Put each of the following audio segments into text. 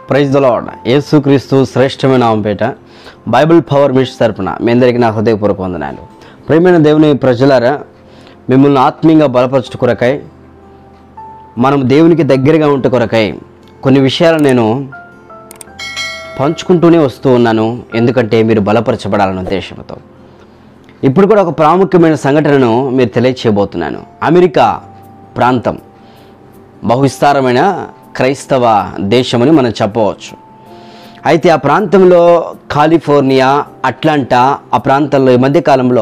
Praise the lord యేసుక్రీస్తు శ్రేష్టమైన నామంపేట Bible power machine తరపున మీ అందరికీ నా హృదయపూర్వక వందనాలు ప్రేమైన దేవుని ప్రజలారా మిమ్మల్ని ఆత్మీయంగా బలపరచుట కొరకై మనం దేవునికి దగ్గరగా ఉంట కొరకై కొన్ని విషయాలు నేను పంచుకుంటూనే వస్తూ ఉన్నాను ఎందుకంటే మీరు బలపరచబడాలనే ఉద్దేశంతో ఇప్పుడు కూడా ఒక ప్రాముఖ్యమైన సంఘటనను మీరు తెలియచేయబోతున్నాను అమెరికా ప్రాంతం బహువిస్తారమైన క్రైస్తవ దేశమని మనం చెప్పవచ్చు అయితే ఆ ప్రాంతంలో కాలిఫోర్నియా అట్లాంటా ఆ ప్రాంతంలో ఈ మధ్యకాలంలో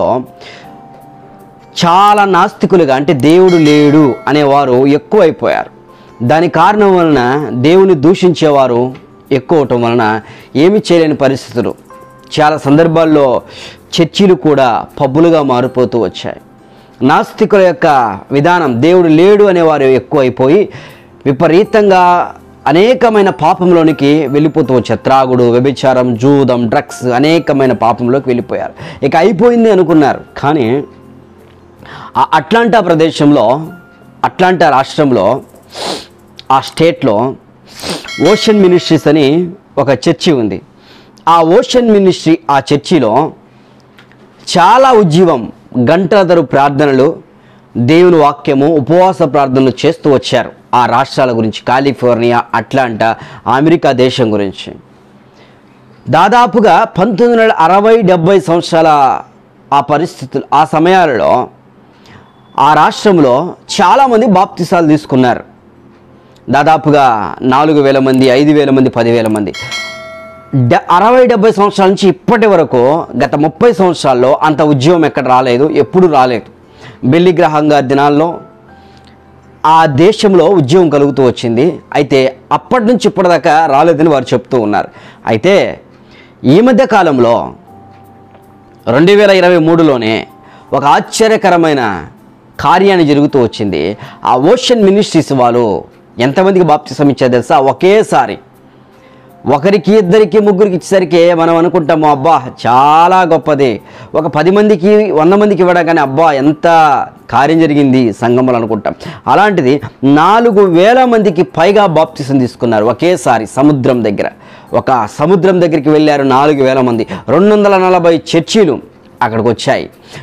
చాలా నాస్తికులుగా అంటే దేవుడు లేడు అనేవారు ఎక్కువైపోయారు దాని కారణం వలన దేవుని దూషించేవారు ఎక్కువ అవటం వలన ఏమి చేయలేని పరిస్థితులు చాలా సందర్భాల్లో చర్చిలు కూడా పబ్బులుగా మారిపోతూ వచ్చాయి నాస్తికుల యొక్క విధానం దేవుడు లేడు అనేవారు ఎక్కువైపోయి విపరీతంగా అనేకమైన పాపంలోనికి వెళ్ళిపోతూ వచ్చారు త్రాగుడు వ్యభిచారం జూదం డ్రగ్స్ అనేకమైన పాపంలోకి వెళ్ళిపోయారు ఇక అయిపోయింది అనుకున్నారు కానీ ఆ అట్లాంటా ప్రదేశంలో అట్లాంటా రాష్ట్రంలో ఆ స్టేట్లో ఓషన్ మినిస్ట్రీస్ అని ఒక చర్చి ఉంది ఆ ఓషన్ మినిస్ట్రీ ఆ చర్చిలో చాలా ఉజ్జీవం గంటలధరు ప్రార్థనలు దేవుని వాక్యము ఉపవాస ప్రార్థనలు చేస్తూ వచ్చారు ఆ రాష్ట్రాల గురించి కాలిఫోర్నియా అట్లాంటా అమెరికా దేశం గురించి దాదాపుగా పంతొమ్మిది వందల అరవై డెబ్బై సంవత్సరాల ఆ పరిస్థితులు ఆ సమయాలలో ఆ రాష్ట్రంలో చాలామంది బాప్తిసాలు తీసుకున్నారు దాదాపుగా నాలుగు వేల మంది ఐదు వేల మంది పదివేల మంది డె అరవై డెబ్బై సంవత్సరాల నుంచి ఇప్పటి వరకు గత ముప్పై సంవత్సరాల్లో అంత ఉద్యమం ఎక్కడ రాలేదు ఎప్పుడు రాలేదు బెల్లి గ్రహం గారి దినాల్లో ఆ దేశంలో ఉద్యమం కలుగుతూ వచ్చింది అయితే అప్పటి నుంచి ఇప్పటిదాకా రాలేదని వారు చెప్తూ ఉన్నారు అయితే ఈ మధ్య కాలంలో రెండు వేల ఇరవై మూడులోనే ఒక ఆశ్చర్యకరమైన కార్యాన్ని జరుగుతూ వచ్చింది ఆ ఓషన్ మినిస్ట్రీస్ వాళ్ళు ఎంతమందికి బాప్తిసం ఇచ్చారు తెలుసా ఒకేసారి ఒకరికి ఇద్దరికి ముగ్గురికి ఇచ్చేసరికి మనం అనుకుంటాము అబ్బా చాలా గొప్పది ఒక పది మందికి వంద మందికి ఇవ్వడం కానీ అబ్బా ఎంత కార్యం జరిగింది సంఘంలో అనుకుంటాం అలాంటిది నాలుగు వేల మందికి పైగా బాప్తిసం తీసుకున్నారు ఒకేసారి సముద్రం దగ్గర ఒక సముద్రం దగ్గరికి వెళ్ళారు నాలుగు వేల మంది రెండు వందల నలభై చర్చీలు అక్కడికి వచ్చాయి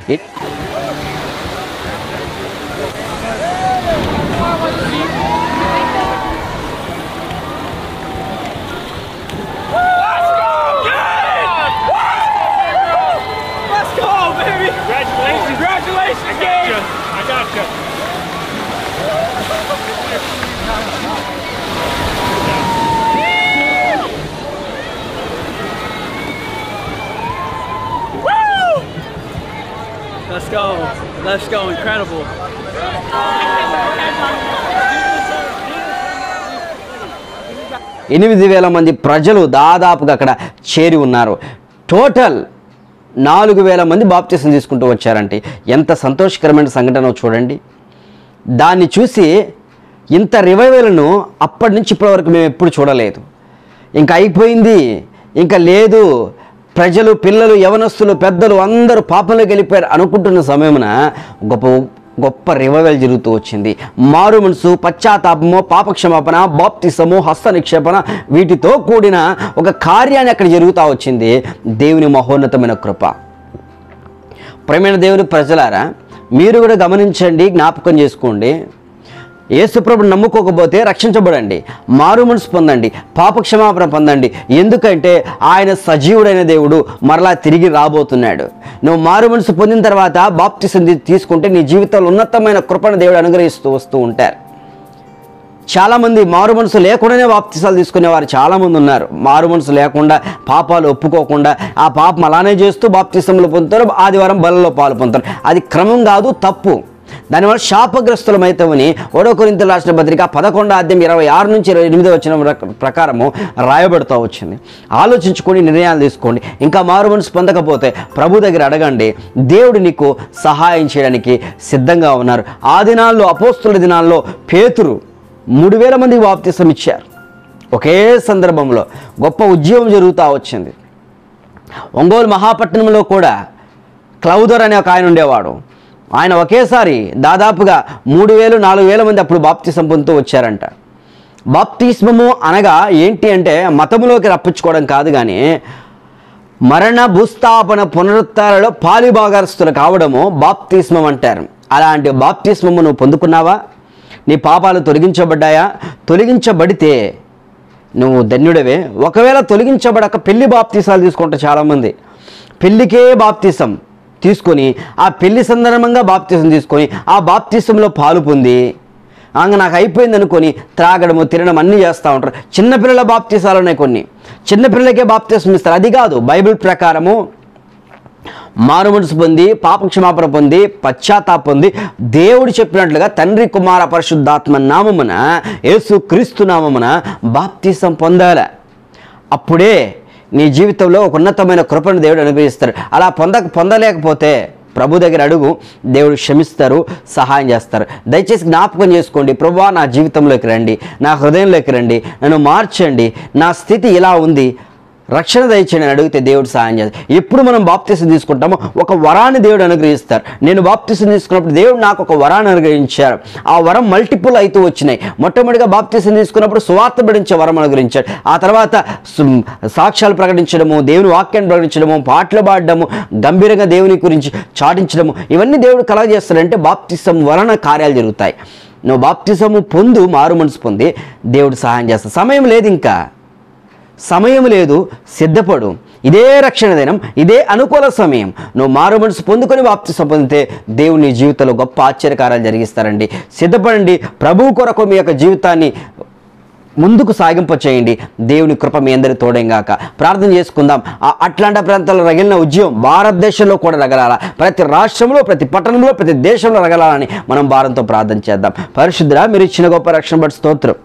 Let's go, baby! Congratulations. Congratulations, I gang! got you. I got you. Woo! Let's go. Let's go. Incredible. ఎనిమిది వేల మంది ప్రజలు దాదాపుగా అక్కడ చేరి ఉన్నారు టోటల్ నాలుగు వేల మంది బాప్తీసం తీసుకుంటూ వచ్చారంటే ఎంత సంతోషకరమైన సంఘటన చూడండి దాన్ని చూసి ఇంత రివైవల్ను అప్పటి నుంచి ఇప్పటి వరకు మేము ఎప్పుడు చూడలేదు ఇంకా అయిపోయింది ఇంకా లేదు ప్రజలు పిల్లలు యవనస్తులు పెద్దలు అందరూ పాపంలోకి వెళ్ళిపోయారు అనుకుంటున్న సమయమున గొప్ప గొప్ప రివైవల్ జరుగుతూ వచ్చింది మారు మనసు పశ్చాత్తాపము పాపక్షమాపణ బాప్తిసము హస్త నిక్షేపణ వీటితో కూడిన ఒక కార్యాన్ని అక్కడ జరుగుతూ వచ్చింది దేవుని మహోన్నతమైన కృప ప్రేమైన దేవుని ప్రజలారా మీరు కూడా గమనించండి జ్ఞాపకం చేసుకోండి యేసుప్రభు నమ్ముకోకపోతే రక్షించబడండి మారు మనసు పొందండి పాపక్షమాపణ పొందండి ఎందుకంటే ఆయన సజీవుడైన దేవుడు మరలా తిరిగి రాబోతున్నాడు నువ్వు మారు మనసు పొందిన తర్వాత బాప్తిసం తీ- తీసుకుంటే నీ జీవితంలో ఉన్నతమైన కృపను దేవుడు అనుగ్రహిస్తూ వస్తూ ఉంటారు చాలామంది మారు మనసు లేకుండానే బాప్తిసాలు తీసుకునేవారు చాలామంది ఉన్నారు మారు మనసు లేకుండా పాపాలు ఒప్పుకోకుండా ఆ పాపం అలానే చేస్తూ బాప్తిసంలో పొందుతారు ఆదివారం బలలో పాలు పొందుతారు అది క్రమం కాదు తప్పు దానివల్ల శాపగ్రస్తులమైతామని ఓడో కొరింత రాసిన పత్రిక పదకొండో అధ్యాయం ఇరవై ఆరు నుంచి ఇరవై ఎనిమిది వచ్చిన ప్రకారము రాయబడుతూ వచ్చింది ఆలోచించుకొని నిర్ణయాలు తీసుకోండి ఇంకా మారు మనసు పొందకపోతే ప్రభు దగ్గర అడగండి దేవుడు నీకు సహాయం చేయడానికి సిద్ధంగా ఉన్నారు ఆ దినాల్లో అపోస్తుల దినాల్లో పేతురు మూడు వేల మందికి బాప్తిసం ఇచ్చారు ఒకే సందర్భంలో గొప్ప ఉద్యమం జరుగుతూ వచ్చింది ఒంగోలు మహాపట్నంలో కూడా క్లౌదర్ అనే ఒక ఆయన ఉండేవాడు ఆయన ఒకేసారి దాదాపుగా మూడు వేలు నాలుగు వేల మంది అప్పుడు బాప్తిసం పొందుతూ వచ్చారంట బాప్తిస్మము అనగా ఏంటి అంటే మతములోకి రప్పించుకోవడం కాదు కానీ మరణ భూస్థాపన పునరుత్థానాలలో పాలిభాగస్తులు కావడము బాప్తిస్మం అంటారు అలాంటి బాప్తిస్మము నువ్వు పొందుకున్నావా నీ పాపాలు తొలగించబడ్డాయా తొలగించబడితే నువ్వు ధన్యుడవే ఒకవేళ తొలగించబడక పెళ్లి బాప్తీసాలు తీసుకుంటారు చాలామంది పెళ్లికే బాప్తీసం తీసుకొని ఆ పెళ్లి సందర్భంగా బాప్తీసం తీసుకొని ఆ బాప్తీసంలో పాలు పొంది అంగ నాకు అయిపోయింది అనుకొని త్రాగడము తినడం అన్నీ చేస్తూ ఉంటారు చిన్నపిల్లల బాప్తీసాలు ఉన్నాయి కొన్ని చిన్నపిల్లలకే బాప్తీసం ఇస్తారు అది కాదు బైబిల్ ప్రకారము మారుమనసు పొంది పాపక్షమాపణ పొంది పశ్చాత్తాప పొంది దేవుడు చెప్పినట్లుగా తండ్రి కుమార పరిశుద్ధాత్మ నామమున యేసు క్రీస్తు నామమున బాప్తీసం పొందాల అప్పుడే నీ జీవితంలో ఒక ఉన్నతమైన కృపను దేవుడు అనుగ్రహిస్తాడు అలా పొందక పొందలేకపోతే ప్రభు దగ్గర అడుగు దేవుడు క్షమిస్తారు సహాయం చేస్తారు దయచేసి జ్ఞాపకం చేసుకోండి ప్రభా నా జీవితంలోకి రండి నా హృదయంలోకి రండి నన్ను మార్చండి నా స్థితి ఇలా ఉంది రక్షణ దయచేయండి అని అడిగితే దేవుడు సహాయం చేస్తాడు ఎప్పుడు మనం బాప్తీసం తీసుకుంటామో ఒక వరాన్ని దేవుడు అనుగ్రహిస్తారు నేను బాప్తీసం తీసుకున్నప్పుడు దేవుడు నాకు ఒక వరాన్ని అనుగ్రహించారు ఆ వరం మల్టిపుల్ అవుతూ వచ్చినాయి మొట్టమొదటిగా బాప్తీసం తీసుకున్నప్పుడు సువార్త పడించే వరం అనుగ్రహించాడు ఆ తర్వాత సు- సాక్ష్యాలు ప్రకటించడము దేవుని వాక్యాన్ని ప్రకటించడము పాటలు పాడడము గంభీరంగా దేవుని గురించి చాటించడము ఇవన్నీ దేవుడు కలగజేస్తాడంటే బాప్తిసం వలన కార్యాలు జరుగుతాయి నువ్వు బాప్తిసము పొందు మారు మనసు పొంది దేవుడు సహాయం చేస్తాడు సమయం లేదు ఇంకా సమయం లేదు సిద్ధపడు ఇదే రక్షణ దినం ఇదే అనుకూల సమయం నువ్వు మారు మనసు పొందుకొని బాప్తిసం పొందితే దేవుడు నీ జీవితంలో గొప్ప ఆశ్చర్యకారాలు జరిగిస్తారండి సిద్ధపడండి ప్రభువు కొరకు మీ యొక్క జీవితాన్ని ముందుకు సాగింప చేయండి దేవుని కృప మీ అందరి తోడేగాక ప్రార్థన చేసుకుందాం ఆ అట్లాంటా ప్రాంతాల్లో రగిలిన ఉద్యమం భారతదేశంలో కూడా రగలాల ప్రతి రాష్ట్రంలో ప్రతి పట్టణంలో ప్రతి దేశంలో రగలాలని మనం భారంతో ప్రార్థన చేద్దాం పరిశుద్ధుడా మీరు ఇచ్చిన గొప్ప రక్షణ బట్టి స్తోత్రం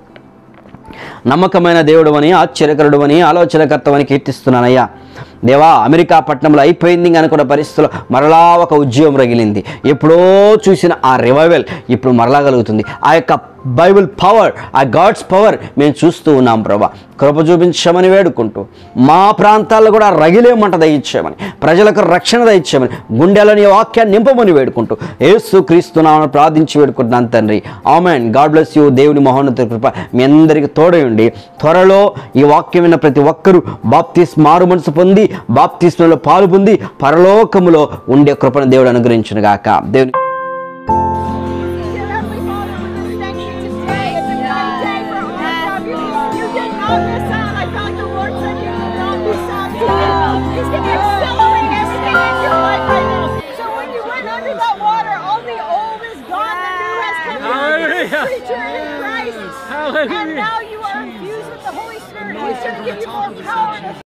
నమ్మకమైన దేవుడు అని ఆశ్చర్యకరుడు అని ఆలోచనకర్తవని కీర్తిస్తున్నానయ్యా దేవా అమెరికా పట్టణంలో అయిపోయింది అనుకున్న పరిస్థితుల్లో మరలా ఒక ఉద్యోగం రగిలింది ఎప్పుడో చూసిన ఆ రివైవల్ ఇప్పుడు మరలా కలుగుతుంది ఆ యొక్క బైబిల్ పవర్ ఆ గాడ్స్ పవర్ మేము చూస్తూ ఉన్నాం ప్రభా కృప చూపించమని వేడుకుంటూ మా ప్రాంతాల్లో కూడా రగిలే మంట దయచేయమని ప్రజలకు రక్షణ దయచేయమని గుండెలని వాక్యాన్ని నింపమని వేడుకుంటూ యేసు క్రీస్తున్నామని ప్రార్థించి వేడుకుంటున్నాను తండ్రి ఆమెన్ గాడ్ బ్లెస్ యూ దేవుని మహోన్నత కృప మీ అందరికీ తోడయండి త్వరలో ఈ వాక్యం విన్న ప్రతి ఒక్కరూ బాప్తిస్ మారు మనసు పొంది బాప్తిస్మలో పాలు పొంది పరలోకములో ఉండే కృపను దేవుడు అనుగ్రహించును గాక దేవుని Dear Heavenly Father, we just thank you today. It's a great day for all of you. You did not miss out. I thought the Lord said you did not miss out. He's going to accelerate everything in your life right now. So when you went under that water, all the old is gone, the new has come in. You're a Hallelujah. creature in Christ. And Hallelujah. now you are infused with the Holy Spirit. He's going to give you more power and